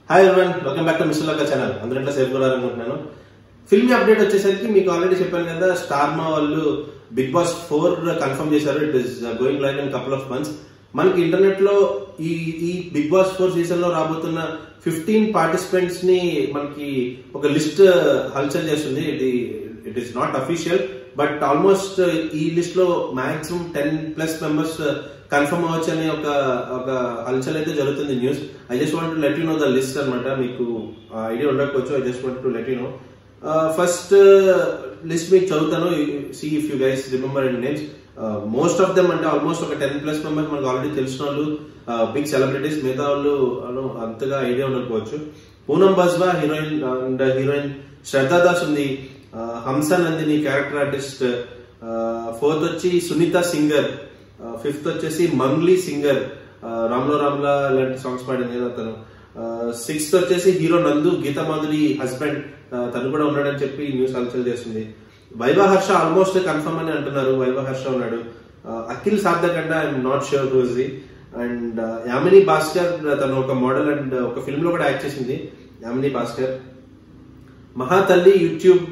hi everyone welcome back to mister Lakka channel అందరూ ఎట్లా safe కూడా అనుకుంటున్నాను ఫిల్మ్ అప్డేట్ వచ్చేసరికి మీకు ఆల్రెడీ చెప్పాను కదా స్టార్ మా వాళ్ళు బిగ్ బాస్ ఫోర్ కన్ఫర్మ్ చేశారు it is going line in couple of months మనకి ఇంటర్నెట్ లో ఈ ఈ బిగ్ బాస్ ఫోర్ సీజన్ లో రాబోతున్న ఫిఫ్టీన్ పార్టిసిపెంట్స్ ని మనకి ఒక లిస్ట్ హల్చల్ చేస్తుంది ఇది it is not official but almost ఈ లిస్ట్ లో maximum ten plus members confirm అవ్వచ్చు అనే ఒక ఒక హల్చల్ అయితే జరుగుతుంది news I just want let you know the list అనమాట మీకు ఐడియా ఉండకపోవచ్చు I just want to let you know first list మీకు చదువుతాను see if you guys remember and names most of them అంటే ఆల్మోస్ట్ ఒక టెన్ ప్లస్ మెంబర్స్ మనకు already తెలిసిన వాళ్ళు బిగ్ సెలబ్రిటీస్ మిగతా వాళ్ళు అను అంతగా ఐడియా ఉండకపోవచ్చు Poonam Bajwa heroine and heroine Shraddha Das ఉంది Hamsa Nandini character artist fourth వచ్చి సునీత సింగర్ ఫిఫ్త్ వచ్చేసి మంగ్లీ సింగర్ రామ్లో రామ్లా లాంటి సాంగ్స్ పాడింది కదా తను సిక్స్త్ వచ్చేసి హీరో నందు గీతా మాధురి హస్బెండ్ తను కూడా ఉన్నాడని చెప్పి న్యూస్ హల్చల్ చేస్తుంది వైభవ హర్ష ఆల్మోస్ట్ కన్ఫర్మ్ అని అంటున్నారు వైభవ హర్ష ఉన్నాడు అఖిల్ సార్థకండ I'm not sure who is and Yamini Bhaskar తను ఒక మోడల్ అండ్ ఒక ఫిల్మ్ లో కూడా యాక్ట్ చేసింది యామిని భాస్కర్ మహాతల్లి యూట్యూబ్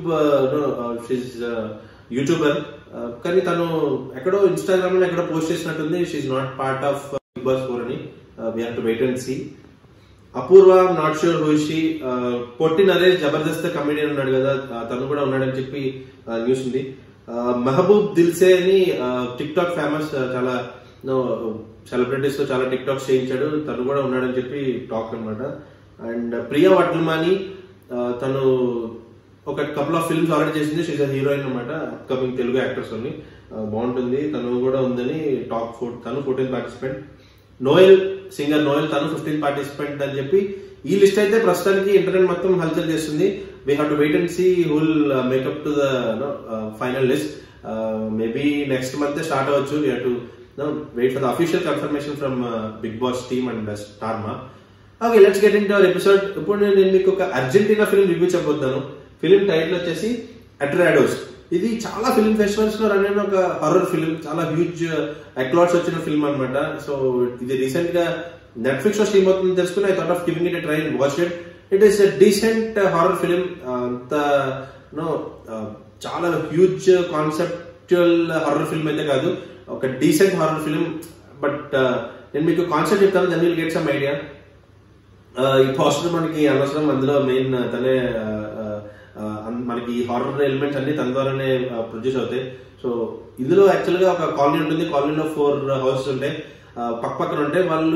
యూట్యూబర్ కానీ తను ఎక్కడో ఇన్స్టాగ్రామ్ లో ఎక్కడో పోస్ట్ చేసినట్టుంది she not part of Bigg Boss four అని we have to wait and see Apoorva not sure హూషి పొట్టి నరేష్ జబర్దస్త్ కమెడియన్ ఉన్నాడు కదా తను కూడా ఉన్నాడని చెప్పి న్యూస్ ఉంది మెహబూబ్ దిల్సే అని టిక్ టాక్ ఫేమస్ చాలా సెలబ్రిటీస్ తో చాలా టిక్ టాక్స్ చేయించాడు తను కూడా ఉన్నాడని చెప్పి టాక్ అనమాట అండ్ ప్రియా వడ్లమాని తను ఒక కపుల్ ఆఫ్ ఫిల్మ్స్ ఆల్రెడీ చేసింది షీజ్ హీరోయిన్ అనమాట అప్కమింగ్ తెలుగు యాక్టర్స్ అని బాగుంటుంది తను కూడా ఉందని టాప్ ఫోర్ తను fourteen participant Noel singer Noel తను ఫిఫ్టీన్ పార్టిసిపెంట్ అని చెప్పి ఈ లిస్ట్ అయితే ప్రస్తుతానికి ఇంటర్నెట్ మొత్తం హల్చల్ చేస్తుంది we have to wait and see who'll make up to the final list maybe next month start అవ్వచ్చు we to wait for the official confirmation from Bigg Boss team and Star Maa okay let's get in our episode ఇప్పుడు నేను మీకు ఒక Argentina film review చెప్పబోతాను film title వచ్చేసి Aterrados ఇది చాలా film festivals లో రన్ అయిన ఒక హర్రర్ ఫిల్మ్ చాలా హ్యూజ్ అక్లాట్స్ వచ్చిన ఫిల్మ్ అనమాట సో ఇది రీసెంట్ గా నెట్ఫ్లిక్స్ లో స్ట్రీమ్ అవుతుంది తెలుసుకుని I thought of giving it try watch it it is decent horror film అంత నో చాలా హ్యూజ్ కాన్సెప్చువల్ హారర్ ఫిల్మ్ అయితే కాదు ఒక డీసెంట్ హారర్ ఫిల్మ్ బట్ నేను మీకు కాన్సెప్ట్ చెప్తాను then will get some idea ఈ పోస్టర్ మనకి అనవసరం అందులో మెయిన్ తనే మనకి హారర్ ఎలిమెంట్స్ అన్ని తన ద్వారానే ప్రొడ్యూస్ అవుతాయి సో ఇందులో యాక్చువల్ గా ఒక కాలనీ ఉంటుంది కాలనీలో ఫోర్ హౌసెస్ ఉంటాయి పక్క పక్కన ఉంటాయి వాళ్ళు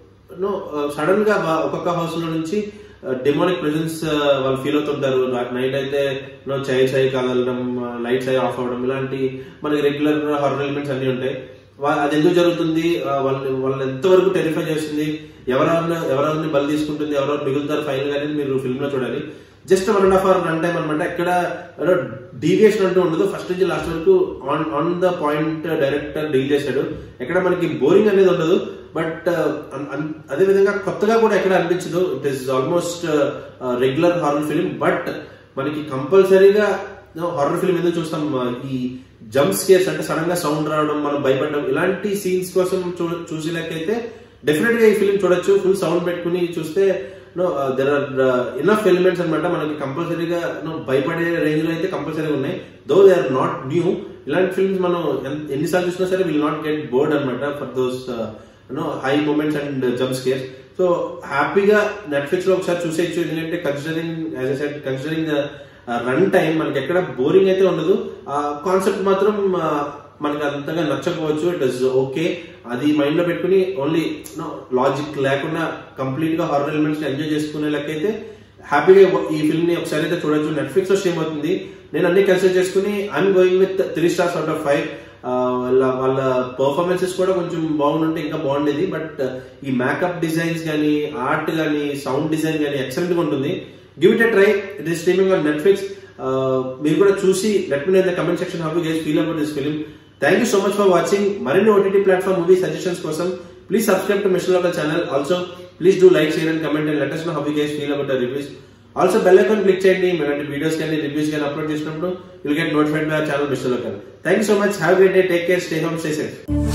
సడన్ గా ఒక్కొక్క హౌస్ లో నుంచి డెమోనిక్ ప్రెజెన్స్ వాళ్ళు ఫీల్ అవుతుంటారు నైట్ అయితే నో చై చై కదలడం లైట్స్ అయి ఆఫ్ అవ్వడం ఇలాంటి మనకి రెగ్యులర్ హారర్ ఎలిమెంట్స్ అన్ని ఉంటాయి అది ఎందుకు జరుగుతుంది వాళ్ళు వాళ్ళు ఎంతవరకు టెరిఫై చేస్తుంది ఎవరెవరిని ఎవరెవరిని బలి తీసుకుంటుంది ఎవరెవరు మిగులుతారు ఫైనల్ అనేది మీరు ఫిల్మ్ లో చూడాలి just one and half hour run time అనమాట ఇక్కడ డీవియేషన్ అంటూ ఉండదు ఫస్ట్ నుంచి లాస్ట్ వరకు on on the point director deal చేశాడు ఎక్కడ మనకి బోరింగ్ అనేది ఉండదు బట్ అదే విధంగా కొత్తగా కూడా ఎక్కడ అనిపించదు it is almost regular horror film but మనకి కంపల్సరీగా హారర్ ఫిల్మ్ ఎందుకు చూస్తాం ఈ జంప్ స్కేర్స్ అంటే సడన్ గా సౌండ్ రావడం మనం భయపడడం ఇలాంటి సీన్స్ కోసం చూసేలాకైతే డెఫినెట్ గా ఈ ఫిల్మ్ చూడొచ్చు ఫుల్ సౌండ్ పెట్టుకుని చూస్తే no there are enough elements అనమాట మనకి కంపల్సరీగా నో భయపడే రేంజ్ లో అయితే కంపల్సరీ ఉన్నాయి though they are not new ఇలాంటి ఫిల్మ్స్ మనం ఎన్నిసార్లు చూసినా సరే విల్ నాట్ గెట్ బోర్డ్ అనమాట for those no high moments and jump scares so హ్యాపీగా నెట్ఫ్లిక్స్ లో ఒకసారి చూసేయచ్చు ఎందుకంటే considering as said considering run time మనకి ఎక్కడ బోరింగ్ అయితే ఉండదు ఆ కాన్సెప్ట్ మాత్రం మనకి అంతగా నచ్చకపోవచ్చు ఇట్ ఇస్ ఓకే అది మైండ్ లో పెట్టుకుని ఓన్లీ లాజిక్ లేకుండా కంప్లీట్ గా హారర్ ఎలిమెంట్స్ ఎంజాయ్ చేసుకునే లెక్కైతే హ్యాపీగా ఈ ఫిల్మ్ ని ఒకసారి అయితే చూడొచ్చు నెట్ఫ్లిక్స్ లో స్ట్రీమ్ అవుతుంది నేను అన్ని కన్సిడర్ చేసుకుని I'm going with three stars out of five వాళ్ళ వాళ్ళ పర్ఫార్మెన్సెస్ కూడా కొంచెం బాగుంటే ఇంకా బాగుండేది బట్ ఈ మేకప్ డిజైన్స్ కానీ ఆర్ట్ కానీ సౌండ్ డిజైన్ కానీ ఎక్సలెంట్ గా ఉంటుంది give it a try it is streaming on Netflix మీరు కూడా చూసి let me the comment section how guys feel about this film thank you so much for watching మరిన్ని OTT platform movie suggestions కోసం please subscribe to mission local channel also please do like share and comment and let us know how guys feel about reviews also bell icon click చేయండి ఇలాంటి videos కానీ reviews కానీ upload చేసినప్పుడు will get notified by channel mister local thank you so much have great day take care stay home stay safe